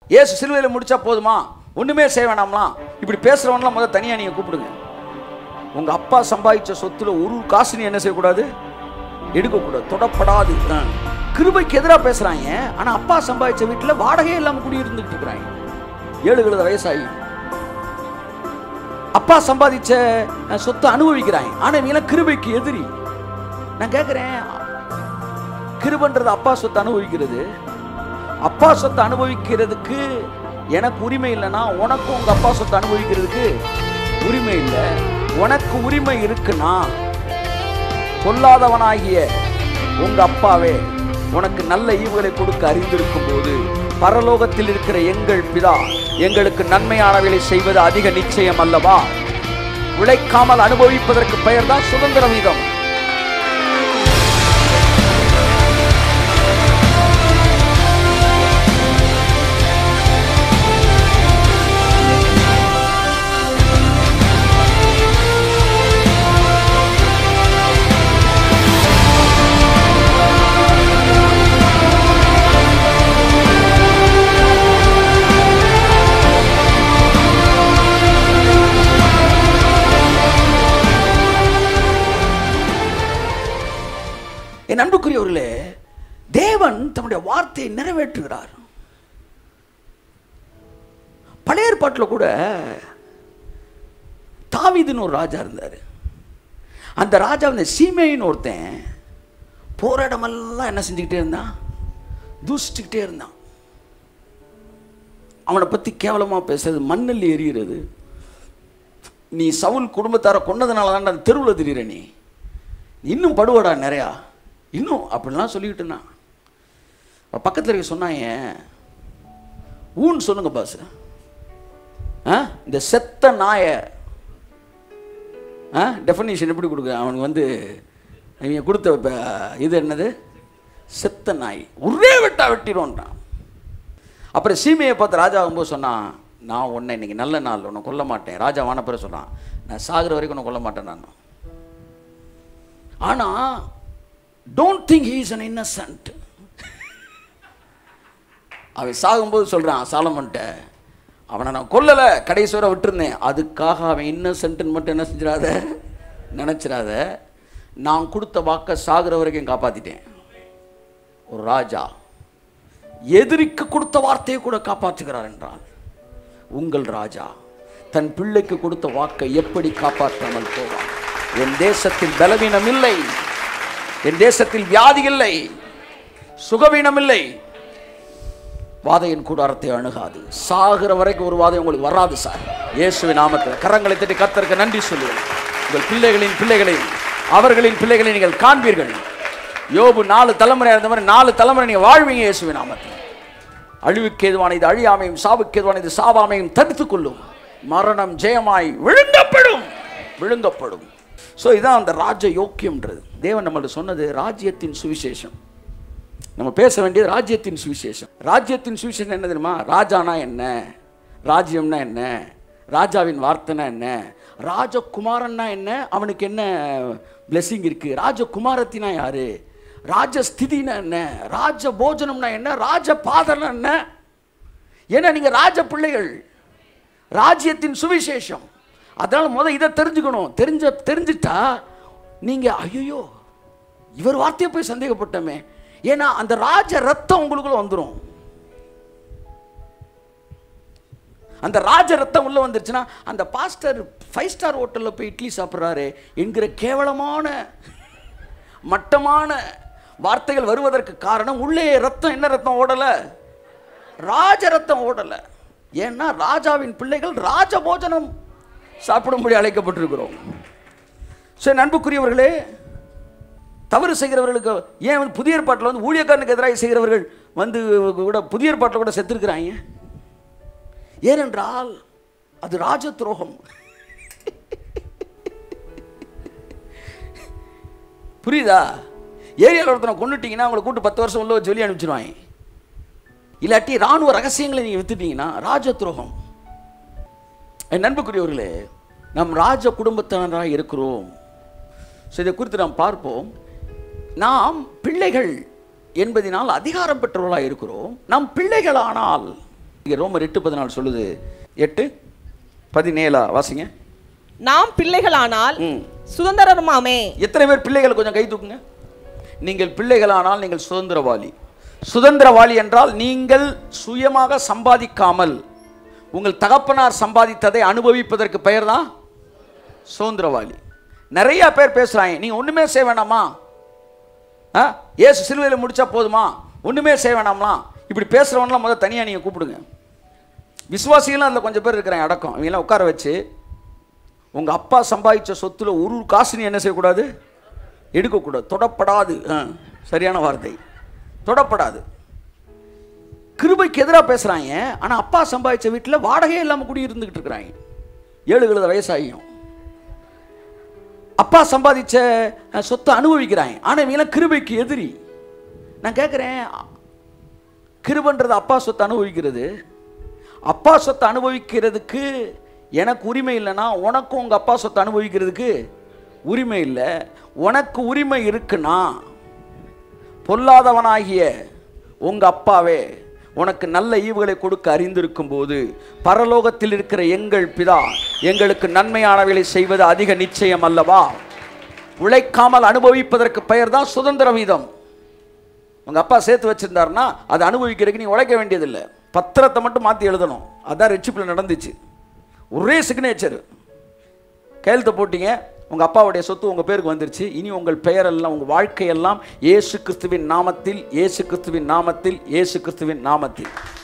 ஏசு சிலுவையில் முடிச்சா போதுமா ஒண்ணுமே செய்ய வேணாம்லாம் இப்படி பேசுறவன்லாம் முதல்ல தனியா நீங்க கூப்பிடுங்க உங்க அப்பா சம்பாதிச்ச சொத்துல ஒரு காசு நீ என்ன செய்யக்கூடாது எடுக்கக்கூடாது தொடப்படாது ஆ. கிருபைக்கு எதிராக பேசுறாங்க ஆனா அப்பா சம்பாதிச்ச வீட்டுல வாடகையே இல்லாம குடியிருந்துட்டு இருக்கிறாங்க ஏழு எழுத வயசாகி அப்பா சம்பாதிச்ச அஹ், சொத்தை அனுபவிக்கிறாங்க ஆனா இவங்க கிருபைக்கு எதிரி நான் கேட்கிறேன் கிருபன்றது அப்பா சொத்தை அனுபவிக்கிறது அப்பா சொத்தை அனுபவிக்கிறதுக்கு எனக்கு உரிமை இல்லைன்னா உனக்கும் உங்க அப்பா சொத்தை அனுபவிக்கிறதுக்கு உரிமை இல்லை உனக்கு உரிமை இருக்குன்னா பொல்லாதவனாகிய உங்க அப்பாவே உனக்கு நல்ல ஈவுகளை கொடுக்க அறிந்திருக்கும் போது பரலோகத்தில் இருக்கிற எங்கள் பிதா எங்களுக்கு நன்மையானவைகளை செய்வது அதிக நிச்சயம் அல்லவா உழைக்காமல் அனுபவிப்பதற்கு பெயர்தான் சுதந்திர வீதம் என் அன்புக்குரியவர்களே தேவன் தம்முடைய வார்த்தையை நிறைவேற்றுகிறார் பழைய ஏற்பாட்டில் கூட தாவீதுன்னு ஒரு ராஜா இருந்தார் அந்த ராஜா வந்து சீமைன்னு ஒருத்தன் போற இடமெல்லாம் என்ன செஞ்சுக்கிட்டே இருந்தான் தூசிச்சுக்கிட்டே இருந்தான் அவனை பற்றி கேவலமாக பேசுறது மண்ணில் எரியிறது நீ சவுல் குடும்பத்தார கொன்னதுனால தான் அந்த தெருவில் திரியிற நீ இன்னும் படுவடா நிறையா இன்னும் அப்படிலாம் சொல்லிக்கிட்டு இருந்தான் அப்ப பக்கத்தில் இருக்க சொன்னாங்க ஊன்னு சொல்லுங்க பாஸ் ஆ இந்த செத்த நாயை ஆ டெஃபனிஷன் எப்படி கொடுக்க அவனுக்கு வந்து இவங்க கொடுத்த இப்ப இது என்னது செத்த நாய் ஒரே வெட்டா வெட்டிடுவோன்றான் அப்புறம் சீமையை பார்த்து ராஜா ஆகும்போது சொன்னான் நான் உன்னை இன்னைக்கு நல்ல நாள் உன்னை கொல்ல மாட்டேன் ராஜா வான பிறகு சொன்னான் நான் சாகுற வரைக்கும் உன்னை கொல்ல மாட்டேன் நான் ஆனா don't think he is an innocent அவன் சாகும்போது சொல்றான் சாலமன்ட்ட அவனை நான் கொல்லலை கடைசி வரை விட்டுருந்தேன் அதுக்காக அவன் இன்னசென்ட்னு மட்டும் என்ன செஞ்சிடாத நினைச்சிடாத நான் கொடுத்த வாக்கை சாகுற வரைக்கும் காப்பாத்திட்டேன் ஒரு ராஜா எதிரிக்கு கொடுத்த வார்த்தையை கூட காப்பாற்றுகிறார் என்றால் உங்கள் ராஜா தன் பிள்ளைக்கு கொடுத்த வாக்கை எப்படி காப்பாற்றாமல் போவார் என் தேசத்தில் பலவீனம் இல்லை என் தேசத்தில் வியாதி இல்லை சுகவீனம் இல்லை வாதையின் கூடாரத்தை அணுகாது சாகிற வரைக்கும் ஒரு வாதை உங்களுக்கு வராது சார் இயேசுவின் நாமத்தில் கரங்களை தட்டி கர்த்தருக்கு நன்றி சொல்லுங்கள் உங்கள் பிள்ளைகளின் பிள்ளைகளை அவர்களின் பிள்ளைகளை நீங்கள் காண்பீர்கள் யோபு நாலு தலைமுறை இருந்த மாதிரி நாலு தலைமுறை நீங்கள் வாழ்வீங்க இயேசுவின் நாமத்தில் அழிவுக்கு எதுவான இது அழியாமையும் சாவுக்கு எதுவான இது சாவாமையும் தடுத்துக் கொள்ளும் மரணம் ஜெயமாய் விழுங்கப்படும் விழுங்கப்படும் ஸோ இதான் அந்த ராஜ யோக்கியம்ன்றது தேவன் நம்மள்ட்ட சொன்னது ராஜ்யத்தின் சுவிசேஷம் நம்ம பேச வேண்டியது ராஜ்யத்தின் சுவிசேஷம் ராஜ்யத்தின் சுவிசேஷம் என்ன தெரியுமா ராஜானா என்ன ராஜ்யம்னா என்ன ராஜாவின் வார்த்தைனா என்ன ராஜகுமாரன்னா என்ன அவனுக்கு என்ன blessing இருக்கு ராஜகுமாரத்தினா யாரு ராஜஸ்திதினா என்ன ராஜ போஜனம்னா என்ன ராஜ பாதம்னா என்ன ஏன்னா நீங்க ராஜ பிள்ளைகள் ராஜ்யத்தின் சுவிசேஷம் அதனால முத இதை தெரிஞ்சுக்கணும் தெரிஞ்ச தெரிஞ்சிட்டா நீங்க ஐயோ இவர் வார்த்தையை போய் சந்தேகப்பட்டோமே ஏன்னா அந்த ராஜ ரத்தம் உங்களுக்குள்ள வந்துடும் அந்த ராஜ ரத்தம் உள்ள வந்துருச்சுன்னா அந்த பாஸ்டர் ஃபைவ் ஸ்டார் ஹோட்டலில் போய் இட்லி சாப்பிட்றாரு என்கிற கேவலமான மட்டமான வார்த்தைகள் வருவதற்கு காரணம் உள்ளே ரத்தம் என்ன ரத்தம் ஓடலை ராஜ ரத்தம் ஓடலை ஏன்னா ராஜாவின் பிள்ளைகள் ராஜ போஜனம் சாப்பிடும்படி அழைக்கப்பட்டிருக்கிறோம் சரி நண்புக்குரியவர்களே தவறு செய்கிறவர்களுக்கு ஏன் வந்து புதிய ஏற்பாட்டில் வந்து ஊழியக்காரனுக்கு எதிராக செய்கிறவர்கள் வந்து கூட புதிய ஏற்பாட்டில் கூட செத்துருக்கிறாங்க ஏனென்றால் அது ராஜ துரோகம் புரியுதா ஏரியாவில் ஒருத்தனை கொண்டுட்டீங்கன்னா அவங்களை கூட்டு பத்து வருஷம் உள்ள வச்சு வெளியே அனுப்பிச்சிருவாங்க இல்லாட்டி ராணுவ ரகசியங்களை நீங்கள் வித்துட்டீங்கன்னா ராஜ துரோகம் என் நண்புக்குரியவர்களே நம் ராஜ குடும்பத்தினராக இருக்கிறோம் ஸோ இதை குறித்து நாம் பார்ப்போம் நாம் பிள்ளைகள் என்பதினால் அதிகாரம் பெற்றவர்களாக இருக்கிறோம் நாம் பிள்ளைகளானால் இங்கே ரோமர் எட்டு பதினாலு சொல்லுது எட்டு பதினேழா வாசிங்க நாம் பிள்ளைகளானால் ம் சுதந்திரமாமே எத்தனை பேர் பிள்ளைகளை கொஞ்சம் கை தூக்குங்க நீங்கள் பிள்ளைகளானால் நீங்கள் சுதந்திரவாளி சுதந்திரவாளி என்றால் நீங்கள் சுயமாக சம்பாதிக்காமல் உங்கள் தகப்பனார் சம்பாதித்ததை அனுபவிப்பதற்கு பெயர் தான் சுதந்திரவாளி நிறைய பேர் பேசுறாங்க நீங்க ஒண்ணுமே செய்ய வேண்டாமா ஆ ஏசு சிலுவையில் முடிச்சா போதுமா ஒண்ணுமே செய்ய வேண்டாம்லாம் இப்படி பேசுறவன்லாம் முதல்ல தனியா நீங்க கூப்பிடுங்க விசுவாசிகளும் அதில் கொஞ்சம் பேர் இருக்கிறாங்க அடக்கம் இவங்கெல்லாம் உட்கார வச்சு உங்க அப்பா சம்பாதிச்ச சொத்துல ஒரு ஒரு காசு நீ என்ன செய்யக்கூடாது எடுக்கக்கூடாது தொடப்படாது ஆ, சரியான வார்த்தை தொடப்படாது கிருபைக்கு எதிராக பேசுறாங்க ஆனா அப்பா சம்பாதிச்ச வீட்டில் வாடகையே இல்லாமல் குடி இருந்துகிட்டு இருக்கிறாங்க ஏழு எழுபது வயசாகியும் அப்பா சம்பாதிச்ச அஹ், சொத்தை அனுபவிக்கிறாங்க ஆனா இவங்கெல்லாம் கிருபைக்கு எதிரி நான் கேட்குறேன் கிருபன்றது அப்பா சொத்தை அனுபவிக்கிறது அப்பா சொத்தை அனுபவிக்கிறதுக்கு எனக்கு உரிமை இல்லைன்னா உனக்கும் உங்கள் அப்பா சொத்தை அனுபவிக்கிறதுக்கு உரிமை இல்லை உனக்கு உரிமை இருக்குன்னா பொல்லாதவனாகிய உங்க அப்பாவே உனக்கு நல்ல ஈவுகளை கொடுக்க அறிந்திருக்கும் போது பரலோகத்தில் இருக்கிற எங்கள் பிதா எங்களுக்கு நன்மையானவைகளை செய்வது அதிக நிச்சயம் அல்லவா உழைக்காமல் அனுபவிப்பதற்கு பெயர் தான் சுதந்திர வீதம் உங்க அப்பா சேர்த்து வச்சிருந்தாருன்னா அதை அனுபவிக்கிறதுக்கு நீ உழைக்க வேண்டியதில்லை பத்திரத்தை மட்டும் மாற்றி எழுதணும் அதான் ரெச்சிப்பில் நடந்துச்சு ஒரே சிக்னேச்சர் கையெழுத்து போட்டீங்க உங்கள் அப்பாவுடைய சொத்து உங்கள் பேருக்கு வந்துருச்சு இனி உங்கள் பெயரெல்லாம் உங்கள் வாழ்க்கையெல்லாம் இயேசு கிறிஸ்துவின் நாமத்தில் இயேசு கிறிஸ்துவின் நாமத்தில் இயேசு கிறிஸ்துவின் நாமத்தில்